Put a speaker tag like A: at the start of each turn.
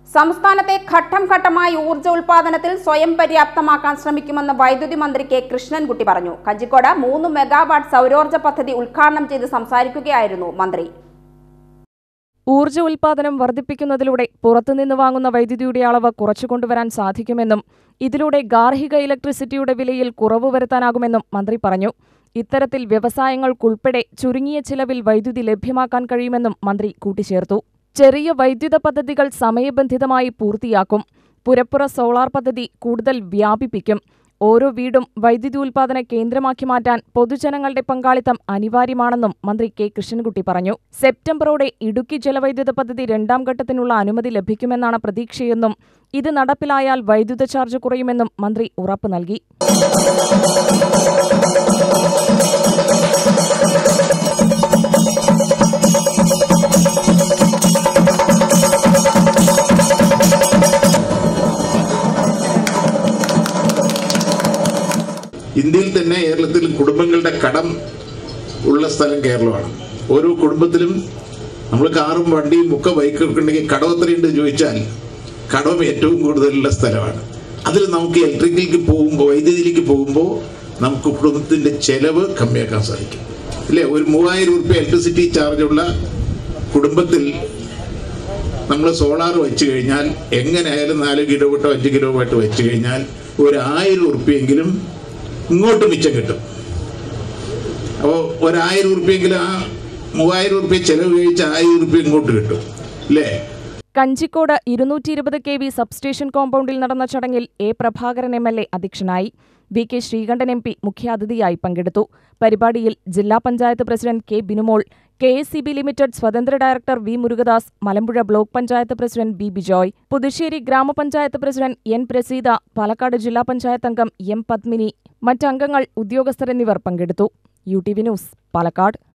A: സംസ്ഥാനത്തെ ഘട്ടം ഘട്ടമായി ഊർജ്ജ ഉൽപാദനത്തിൽ സ്വയം പര്യാപ്തമാക്കാൻ ശ്രമിക്കുമെന്ന് വൈദ്യുതി മന്ത്രി കെ കൃഷ്ണൻകുട്ടി പറഞ്ഞു കഞ്ചിക്കോട് മൂന്ന് മെഗാവാട്ട് സൗരോർജ്ജ പദ്ധതി ഉദ്ഘാടനം ചെയ്ത് സംസാരിക്കുകയായിരുന്നു മന്ത്രി
B: ഊർജ്ജ ഉൽപാദനം വർദ്ധിപ്പിക്കുന്നതിലൂടെ പുറത്തുനിന്ന് വാങ്ങുന്ന വൈദ്യുതിയുടെ അളവ് കുറച്ചുകൊണ്ടുവരാൻ സാധിക്കുമെന്നും ഇതിലൂടെ ഗാർഹിക ഇലക്ട്രിസിറ്റിയുടെ വിലയിൽ കുറവ് വരുത്താനാകുമെന്നും മന്ത്രി പറഞ്ഞു ഇത്തരത്തിൽ വ്യവസായങ്ങൾക്കുൾപ്പെടെ ചുരുങ്ങിയ ചിലവിൽ വൈദ്യുതി ലഭ്യമാക്കാൻ കഴിയുമെന്നും മന്ത്രി കൂട്ടിച്ചേർത്തു ചെറിയ വൈദ്യുത പദ്ധതികൾ സമയബന്ധിതമായി പൂർത്തിയാക്കും പുരപ്പുറ സോളാർ പദ്ധതി കൂടുതൽ വ്യാപിപ്പിക്കും ഓരോ വീടും വൈദ്യുതി ഉൽപാദന കേന്ദ്രമാക്കി മാറ്റാൻ പൊതുജനങ്ങളുടെ പങ്കാളിത്തം അനിവാര്യമാണെന്നും മന്ത്രി കെ കൃഷ്ണൻകുട്ടി പറഞ്ഞു സെപ്റ്റംബറോടെ ഇടുക്കി ജലവൈദ്യുത പദ്ധതി രണ്ടാം ഘട്ടത്തിനുള്ള അനുമതി ലഭിക്കുമെന്നാണ് പ്രതീക്ഷയെന്നും ഇത് നടപ്പിലായാൽ വൈദ്യുത ചാർജ് കുറയുമെന്നും മന്ത്രി ഉറപ്പു നൽകി
C: ഇന്ത്യയിൽ തന്നെ കേരളത്തിൽ കുടുംബങ്ങളുടെ കടം ഉള്ള സ്ഥലം കേരളമാണ് ഓരോ കുടുംബത്തിലും നമ്മൾ കാറും വണ്ടിയും ഒക്കെ ബൈക്കൊക്കെ ഉണ്ടെങ്കിൽ കടം എത്രയുണ്ട് ചോദിച്ചാൽ കടം ഏറ്റവും കൂടുതലുള്ള സ്ഥലമാണ് അതിൽ നമുക്ക് ഇലക്ട്രിക്കലിലേക്ക് പോകുമ്പോൾ വൈദ്യുതിയിലേക്ക് പോകുമ്പോൾ നമുക്ക് കുടുംബത്തിന്റെ ചെലവ് കമ്മിയാക്കാൻ സാധിക്കും ഇല്ലേ ഒരു മൂവായിരം റുപ്യ ഇലക്ട്രിസിറ്റി ചാർജുള്ള കുടുംബത്തിൽ നമ്മൾ സോളാർ വെച്ച് കഴിഞ്ഞാൽ എങ്ങനെയായാലും നാല് കിലോ വാട്ടോ അഞ്ച് കിലോ വാട്ട് വെച്ച് കഴിഞ്ഞാൽ ഒരു ആയിരം ഉറുപ്പ്യെങ്കിലും ഇങ്ങോട്ട് മിച്ചം കിട്ടും അപ്പോൾ ഒരായിരം ഉറുപ്പ്യെങ്കിലും ആ മൂവായിരം ഉറുപ്പ്യ ചെലവ് കഴിച്ച് ആയിരം ഉറുപ്പ്യ ഇങ്ങോട്ട് കിട്ടും അല്ലേ
B: കഞ്ചിക്കോട് ഇരുന്നൂറ്റി ഇരുപത് കെ വി സബ്സ്റ്റേഷൻ കോമ്പൗണ്ടിൽ നടന്ന ചടങ്ങിൽ A Prabhakaran M L A അധ്യക്ഷനായി V K Sreekantan M P മുഖ്യാതിഥിയായി പങ്കെടുത്തു പരിപാടിയിൽ ജില്ലാ panchayat president K Binumol K S C B limited സ്വതന്ത്ര director V Murugadas Malampuzha block panchayat president B Bijoy Puthussery ഗ്രാമപഞ്ചായത്ത് പ്രസിഡന്റ് എൻ പ്രസീത പാലക്കാട് ജില്ലാ പഞ്ചായത്ത് അംഗം എം പത്മിനി മറ്റംഗങ്ങൾ ഉദ്യോഗസ്ഥർ എന്നിവർ പങ്കെടുത്തു U T V news Palakkad